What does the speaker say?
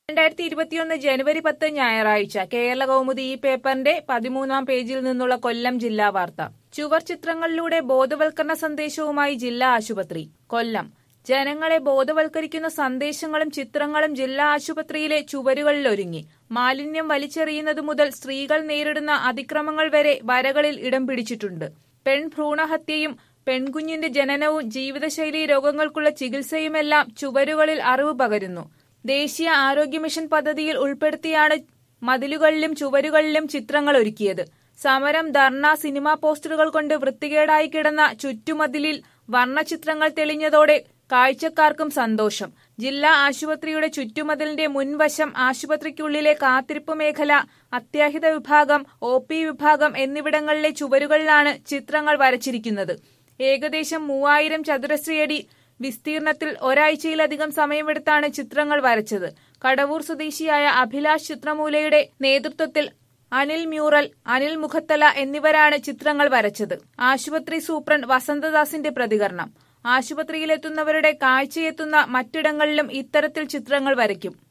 രണ്ടായിരത്തി ഇരുപത്തിയൊന്ന് ജനുവരി പത്ത് ഞായറാഴ്ച കേരള കൗമുദി ഈ പേപ്പറിന്റെ പതിമൂന്നാം പേജിൽ നിന്നുള്ള കൊല്ലം ജില്ലാ വാർത്ത ചുവർ ചിത്രങ്ങളിലൂടെ ബോധവൽക്കരണ സന്ദേശവുമായി ജില്ലാ ആശുപത്രി കൊല്ലം ജനങ്ങളെ ബോധവൽക്കരിക്കുന്ന സന്ദേശങ്ങളും ചിത്രങ്ങളും ജില്ലാ ആശുപത്രിയിലെ ചുവരുകളിലൊരുങ്ങി മാലിന്യം വലിച്ചെറിയുന്നത് മുതൽ സ്ത്രീകൾ നേരിടുന്ന അതിക്രമങ്ങൾ വരെ വരകളിൽ ഇടം പിടിച്ചിട്ടുണ്ട് പെൺഭ്രൂണഹത്യയും പെൺകുഞ്ഞിന്റെ ജനനവും ജീവിതശൈലി രോഗങ്ങൾക്കുള്ള ചികിത്സയുമെല്ലാം ചുവരുകളിൽ അറിവ് പകരുന്നു ദേശീയ ആരോഗ്യ മിഷൻ പദ്ധതിയിൽ ഉൾപ്പെടുത്തിയാണ് മതിലുകളിലും ചുവരുകളിലും ചിത്രങ്ങൾ ഒരുക്കിയത് സമരം ധർണ സിനിമാ പോസ്റ്ററുകൾ കൊണ്ട് വൃത്തികേടായി കിടന്ന ചുറ്റുമതിലിൽ വർണ്ണചിത്രങ്ങൾ തെളിഞ്ഞതോടെ കാഴ്ചക്കാർക്കും സന്തോഷം ജില്ലാ ആശുപത്രിയുടെ ചുറ്റുമതിലിന്റെ മുൻവശം ആശുപത്രിക്കുള്ളിലെ കാത്തിരിപ്പ് മേഖല അത്യാഹിത വിഭാഗം ഒ പി വിഭാഗം എന്നിവിടങ്ങളിലെ ചുവരുകളിലാണ് ചിത്രങ്ങൾ വരച്ചിരിക്കുന്നത് ഏകദേശം മൂവായിരം ചതുരശ്രയടി വിസ്തീർണത്തിൽ ഒരാഴ്ചയിലധികം സമയമെടുത്താണ് ചിത്രങ്ങൾ വരച്ചത് കടവൂർ സ്വദേശിയായ അഭിലാഷ് ചിത്രമൂലയുടെ നേതൃത്വത്തിൽ അനിൽ മ്യൂറൽ അനിൽ മുഖത്തല എന്നിവരാണ് ചിത്രങ്ങൾ വരച്ചത് ആശുപത്രി സൂപ്രണ്ട് വസന്തദാസിന്റെ പ്രതികരണം ആശുപത്രിയിലെത്തുന്നവരുടെ കാഴ്ചയെത്തുന്ന മറ്റിടങ്ങളിലും ഇത്തരത്തിൽ ചിത്രങ്ങൾ വരയ്ക്കും